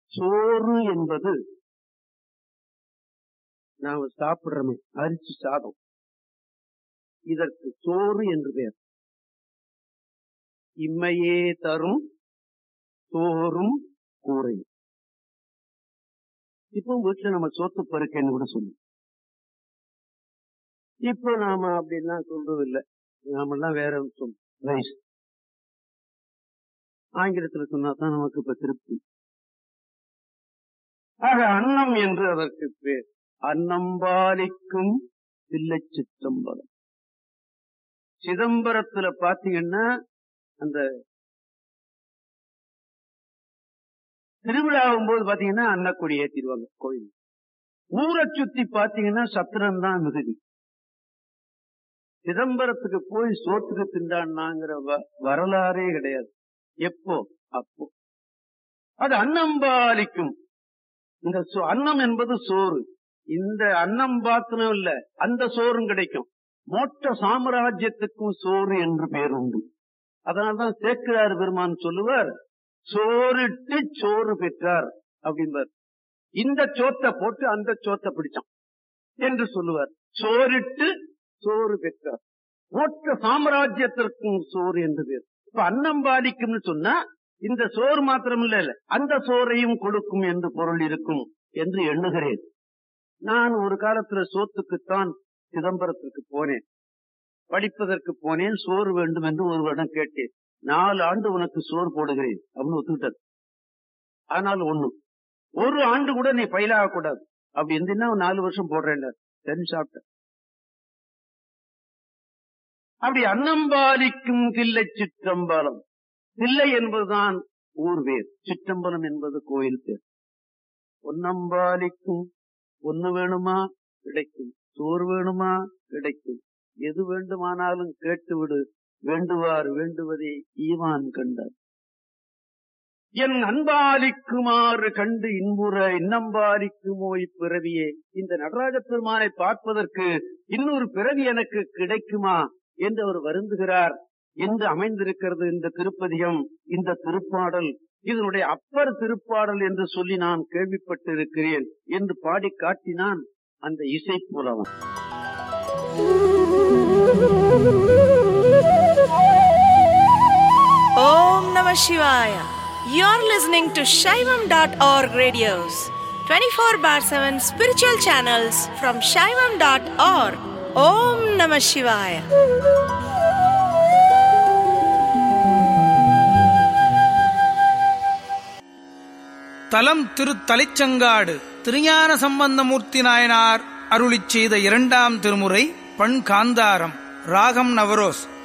சோறு என்பது நாம சாப்பிடுறோமே அரிசி சாதம் இதற்கு சோறு என்று பெயர் இம்மையே தரும் சோறும் கூரையும் இப்போ வீட்டுல நம்ம சோத்து பருக்கன்னு கூட சொல்லு இப்போ நாம அப்படிலாம் சொல்றது இல்லை நாமெல்லாம் வேற சொல்லும் ரைஸ் ஆங்கிலத்துல சொன்னா தான் நமக்கு இப்ப திருப்தி ஆக அன்னம் என்று அதற்கு பேர் அன்னம்பாலிக்கும் தில்லை சிற்றம்பலம் சிதம்பரத்துல பாத்தீங்கன்னா அந்த திருவிழாவும் போது பாத்தீங்கன்னா அன்னக்கொடி ஏத்திடுவாங்க கோயில் ஊரை சுத்தி பாத்தீங்கன்னா சத்திரம் தான் மிகுதி சிதம்பரத்துக்கு போய் சோத்துக்கு திண்டான்னாங்கிற வரலாறே கிடையாது எப்போ அப்போ அது அன்னம்பாலிக்கும் இந்த அன்னம் என்பது சோறு இந்த அன்னம் பாத்திரம் இல்ல அந்த சோறும் கிடைக்கும் மோட்ட சாம்ராஜ்யத்துக்கும் சோறு என்று பேர் உண்டு அதனால்தான் சேக்கிரார் பெருமான் சொல்லுவார் சோறிட்டு சோறு பெற்றார் அப்படின்பார் இந்த சோத்தை போட்டு அந்த சோத்தை பிடிச்சான் என்று சொல்லுவார் சோறிட்டு சோறு பெற்றார் மோட்ட சாம்ராஜ்யத்திற்கும் சோறு என்று பேர் இப்ப அன்னம் பாதிக்கும்னு சொன்னா இந்த சோறு மாத்திரம் இல்ல அந்த சோறையும் கொடுக்கும் என்று பொருள் இருக்கும் என்று எண்ணுகிறேன் நான் ஒரு காலத்துல சோத்துக்குத்தான் சிதம்பரத்திற்கு போனேன் படிப்பதற்கு போனேன் சோறு வேண்டும் என்று ஒருவரிடம் கேட்டேன் நாலு ஆண்டு உனக்கு சோறு போடுகிறேன் அப்படின்னு ஒத்துக்கிட்டது ஆனால் ஒண்ணு ஒரு ஆண்டு கூட நீ பயிலாக கூடாது அப்படி இருந்தீங்கன்னா நாலு வருஷம் போடுறேன் சரி சாப்பிட்ட அப்படி அன்னம்பாலிக்கும் தில்லை சிற்றம்பலம் தில்லை என்பதுதான் ஊர் பேர் சிற்றம்பலம் என்பது கோயில் பேர் பொன்னம்பாலிக்கும் பொண்ணு வேணுமா கிடைக்கும் சோறு வேணுமா கிடைக்கும் எது வேண்டுமானாலும் கேட்டுவிடு வேண்டுவார் வேண்டுவதே ஈவான் கண்டார் என் அன்பாலிக்குமாறு கண்டு இன்புற இன்னம்பாலிக்குமோ இப்பிறவியே இந்த நடராஜ பெருமானை பார்ப்பதற்கு இன்னொரு பிறவி எனக்கு கிடைக்குமா என்று அவர் வருந்துகிறார் என்று அமைந்திருக்கிறது இந்த திருப்பதிகம் இந்த திருப்பாடல் இதனுடைய அப்பர் திருப்பாடல் என்று சொல்லி நான் கேள்விப்பட்டு இருக்கிறேன் என்று பாடி காட்டினான் அந்த இசை புலவன் Om Namah Shivaya. You're listening to Shaivam.org radios, 24 bar 7 spiritual channels from Shaivam.org. Om Namah Shivaya. தலம் திரு தலைச்சங்காடு திருஞான சம்பந்தமூர்த்தி நாயனார் அருளிச் செய்த இரண்டாம் திருமுறை பண் காந்தாரம் ராகம் நவரோஸ்